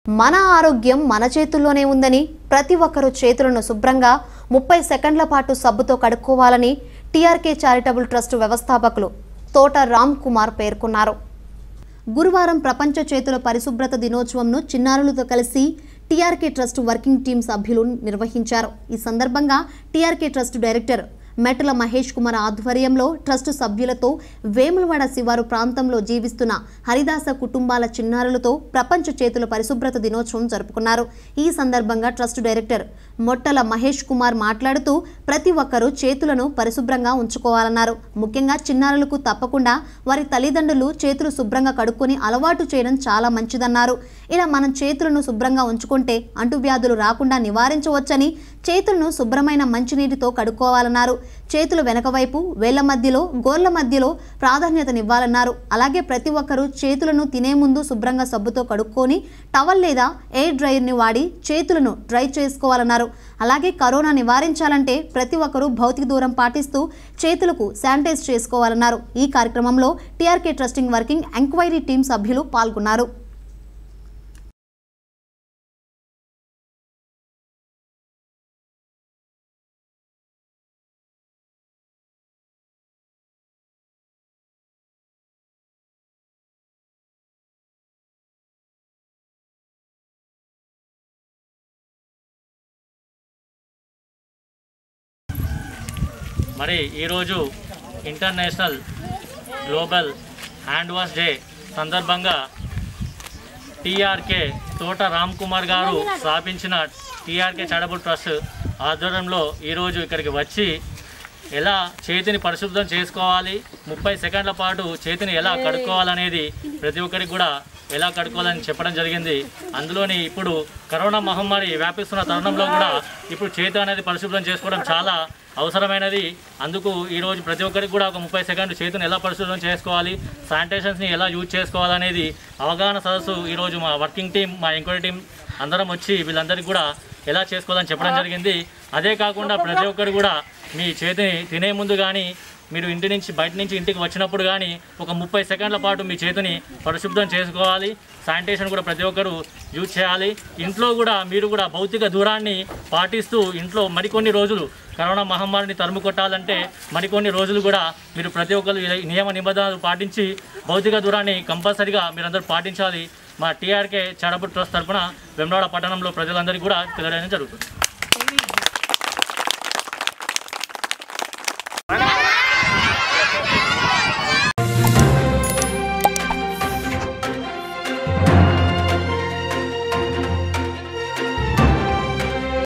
మన ఆరోగ్యం మన చేతుల్లోనే ఉందని ప్రతి ఒక్కరూ చేతులను శుభ్రంగా ముప్పై సెకండ్ల పాటు సబ్బుతో కడుక్కోవాలని టీఆర్కే చారిటబుల్ ట్రస్ట్ వ్యవస్థాపకులు తోట రామ్ కుమార్ పేర్కొన్నారు గురువారం ప్రపంచ చేతుల పరిశుభ్రత దినోత్సవంను చిన్నారులతో కలిసి టీఆర్కే ట్రస్ట్ వర్కింగ్ టీం సభ్యులు నిర్వహించారు ఈ సందర్భంగా టీఆర్కే ట్రస్ట్ డైరెక్టర్ మెటల మహేష్ కుమార్ ఆధ్వర్యంలో ట్రస్ట్ సభ్యులతో వేములవాడ శివారు ప్రాంతంలో జీవిస్తున్న హరిదాస కుటుంబాల చిన్నారులతో ప్రపంచ చేతుల పరిశుభ్రత దినోత్సవం జరుపుకున్నారు ఈ సందర్భంగా ట్రస్ట్ డైరెక్టర్ మొట్టల మహేష్ కుమార్ మాట్లాడుతూ ప్రతి ఒక్కరూ చేతులను పరిశుభ్రంగా ఉంచుకోవాలన్నారు ముఖ్యంగా చిన్నారులకు తప్పకుండా వారి తల్లిదండ్రులు చేతులు శుభ్రంగా కడుక్కొని అలవాటు చేయడం చాలా మంచిదన్నారు ఇలా మనం చేతులను శుభ్రంగా ఉంచుకుంటే అంటువ్యాధులు రాకుండా నివారించవచ్చని చేతులను శుభ్రమైన మంచినీటితో కడుక్కోవాలన్నారు చేతులు వెనక వైపు వేళ్ల మధ్యలో గోర్ల మధ్యలో ప్రాధాన్యతనివ్వాలన్నారు అలాగే ప్రతి ఒక్కరూ చేతులను తినే ముందు శుభ్రంగా సబ్బుతో కడుక్కొని టవల్ లేదా ఎయిర్ డ్రైయర్ని వాడి చేతులను డ్రై చేసుకోవాలన్నారు అలాగే కరోనా నివారించాలంటే ప్రతి ఒక్కరూ భౌతిక దూరం పాటిస్తూ చేతులకు శానిటైజ్ చేసుకోవాలన్నారు ఈ కార్యక్రమంలో TRK trusting working enquiry team సభ్యులు పాల్గొన్నారు మరి ఈరోజు international global hand wash day సందర్భంగా టీఆర్కే తోట రామ్ కుమార్ గారు స్థాపించిన టీఆర్కే చారిటబుల్ ట్రస్ట్ ఆధ్వర్యంలో ఈరోజు ఇక్కడికి వచ్చి ఎలా చేతిని పరిశుభ్రం చేసుకోవాలి ముప్పై సెకండ్ల పాటు చేతిని ఎలా కడుక్కోవాలనేది ప్రతి ఒక్కరికి కూడా ఎలా కడుక్కోవాలని చెప్పడం జరిగింది అందులోని ఇప్పుడు కరోనా మహమ్మారి వ్యాపిస్తున్న తరుణంలో కూడా ఇప్పుడు చేతి అనేది పరిశుభ్రం చేసుకోవడం చాలా అవసరమైనది అందుకు ఈరోజు ప్రతి ఒక్కరికి కూడా ఒక ముప్పై సెకండ్లు చేతిని ఎలా పరిశుభ్రం చేసుకోవాలి శానిటైజర్స్ని ఎలా యూజ్ చేసుకోవాలనేది అవగాహన సదస్సు ఈరోజు మా వర్కింగ్ టీం మా ఎంక్వైరీ టీం అందరం వచ్చి వీళ్ళందరికీ కూడా ఎలా చేసుకోవాలని చెప్పడం జరిగింది అదే కాకుండా ప్రతి ఒక్కరు కూడా మీ చేతిని తినే ముందు కానీ మీరు ఇంటి నుంచి బయట నుంచి ఇంటికి వచ్చినప్పుడు కానీ ఒక ముప్పై సెకండ్ల పాటు మీ చేతిని పరిశుభ్రం చేసుకోవాలి శానిటేషన్ కూడా ప్రతి ఒక్కరు యూజ్ చేయాలి ఇంట్లో కూడా మీరు కూడా భౌతిక దూరాన్ని పాటిస్తూ ఇంట్లో మరికొన్ని రోజులు కరోనా మహమ్మారిని తరుము కొట్టాలంటే మరికొన్ని రోజులు కూడా మీరు ప్రతి ఒక్కరు ఈ నియమ నిబంధనలు పాటించి భౌతిక దూరాన్ని కంపల్సరిగా మీరందరూ పాటించాలి మా టీఆర్కే చాడబుట్ ట్రస్ట్ తరఫున వెమ్రాడ పట్టణంలో ప్రజలందరికీ కూడా తెలియడం జరుగుతుంది